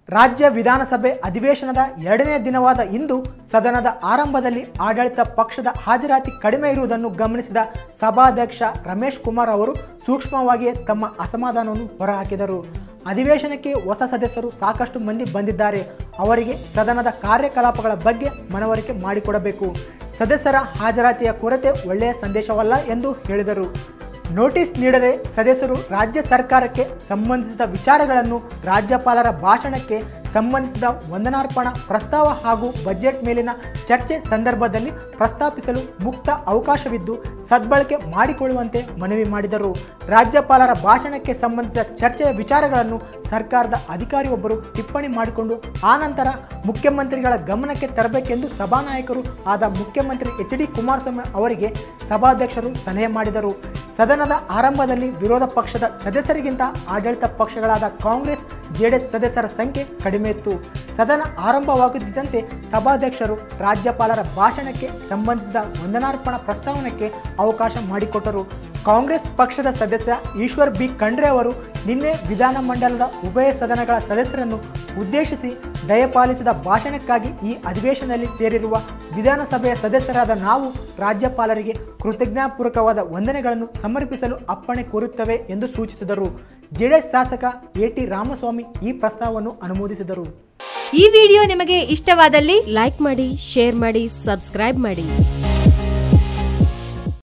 ರಾಜ್ಯ ವಿಧಾನಸಭೆ ಅಧಿವೇಶನದ ಎರಡನೇ ದಿನವಾದ ಇಂದು ಸದನದ ಆರಂಭದಲ್ಲಿ ಆಡಳಿತ ಪಕ್ಷದ ಹಾಜರಾತಿ ಕಡಿಮೆ ಇರುವುದನ್ನು ಗಮನಿಸಿದ ಸಭಾಧ್ಯಕ್ಷ ರಮೇಶ್ ಕುಮಾರ್ ಅವರು ಸೂಕ್ಷ್ಮವಾಗಿಯೇ ತಮ್ಮ ಅಸಮಾಧಾನವನ್ನು ಹೊರಹಾಕಿದರು ಅಧಿವೇಶನಕ್ಕೆ ಹೊಸ ಸದಸ್ಯರು ಸಾಕಷ್ಟು ಮಂದಿ ಬಂದಿದ್ದಾರೆ ಅವರಿಗೆ ಸದನದ ಕಾರ್ಯಕಲಾಪಗಳ ಬಗ್ಗೆ ಮನವರಿಕೆ ಮಾಡಿಕೊಡಬೇಕು ಸದಸ್ಯರ ಹಾಜರಾತಿಯ ಕೊರತೆ ಒಳ್ಳೆಯ ಸಂದೇಶವಲ್ಲ ಎಂದು ಹೇಳಿದರು ನೋಟಿಸ್ ನೀಡದೆ ಸದಸ್ಯರು ರಾಜ್ಯ ಸರ್ಕಾರಕ್ಕೆ ಸಂಬಂಧಿಸಿದ ವಿಚಾರಗಳನ್ನು ರಾಜ್ಯಪಾಲರ ಭಾಷಣಕ್ಕೆ ಸಂಬಂಧಿಸಿದ ವಂದನಾರ್ಪಣಾ ಪ್ರಸ್ತಾವ ಹಾಗೂ ಬಜೆಟ್ ಮೇಲಿನ ಚರ್ಚೆ ಸಂದರ್ಭದಲ್ಲಿ ಪ್ರಸ್ತಾಪಿಸಲು ಮುಕ್ತ ಅವಕಾಶವಿದ್ದು ಸದ್ಬಳಕೆ ಮಾಡಿಕೊಳ್ಳುವಂತೆ ಮನವಿ ಮಾಡಿದರು ರಾಜ್ಯಪಾಲರ ಭಾಷಣಕ್ಕೆ ಸಂಬಂಧಿಸಿದ ಚರ್ಚೆಯ ವಿಚಾರಗಳನ್ನು ಸರ್ಕಾರದ ಅಧಿಕಾರಿಯೊಬ್ಬರು ಟಿಪ್ಪಣಿ ಮಾಡಿಕೊಂಡು ಆನಂತರ ಮುಖ್ಯಮಂತ್ರಿಗಳ ಗಮನಕ್ಕೆ ತರಬೇಕೆಂದು ಸಭಾನಾಯಕರು ಆದ ಮುಖ್ಯಮಂತ್ರಿ ಎಚ್ ಡಿ ಕುಮಾರಸ್ವಾಮಿ ಅವರಿಗೆ ಸಭಾಧ್ಯಕ್ಷರು ಸಲಹೆ ಮಾಡಿದರು ಸದನದ ಆರಂಭದಲ್ಲಿ ವಿರೋಧ ಪಕ್ಷದ ಸದಸ್ಯರಿಗಿಂತ ಆಡಳಿತ ಪಕ್ಷಗಳಾದ ಕಾಂಗ್ರೆಸ್ ಜೆಡಿಎಸ್ ಸದಸ್ಯರ ಸಂಖ್ಯೆ ಕಡಿಮೆ ಇತ್ತು ಸದನ ಆರಂಭವಾಗುತ್ತಿದ್ದಂತೆ ಸಭಾಧ್ಯಕ್ಷರು ರಾಜ್ಯಪಾಲರ ಭಾಷಣಕ್ಕೆ ಸಂಬಂಧಿಸಿದ ವಂದನಾರ್ಪಣಾ ಪ್ರಸ್ತಾವನೆಗೆ ಅವಕಾಶ ಮಾಡಿಕೊಟ್ಟರು ಕಾಂಗ್ರೆಸ್ ಪಕ್ಷದ ಸದಸ್ಯ ಈಶ್ವರ್ ಬಿ ಖಂಡ್ರೆ ಅವರು ನಿನ್ನೆ ವಿಧಾನಮಂಡಲದ ಉಭಯ ಸದನಗಳ ಸದಸ್ಯರನ್ನು ಉದ್ದೇಶಿಸಿ ದಯಪಾಲಿಸಿದ ಭಾಷಣಕ್ಕಾಗಿ ಈ ಅಧಿವೇಶನದಲ್ಲಿ ಸೇರಿರುವ ವಿಧಾನಸಭೆಯ ಸದಸ್ಯರಾದ ನಾವು ರಾಜ್ಯಪಾಲರಿಗೆ ಕೃತಜ್ಞಾಪೂರ್ವಕವಾದ ವಂದನೆಗಳನ್ನು ಸಮರ್ಪಿಸಲು ಅಪ್ಪಣೆ ಕೋರುತ್ತೇವೆ ಎಂದು ಸೂಚಿಸಿದರು ಜೆಡಿಎಸ್ ಶಾಸಕ ಎ ಟಿ ರಾಮಸ್ವಾಮಿ ಈ ಪ್ರಸ್ತಾವವನ್ನು ಅನುಮೋದಿಸಿದರು ಈ ವಿಡಿಯೋ ನಿಮಗೆ ಇಷ್ಟವಾದಲ್ಲಿ ಲೈಕ್ ಮಾಡಿ ಶೇರ್ ಮಾಡಿ ಸಬ್ಸ್ಕ್ರೈಬ್ ಮಾಡಿ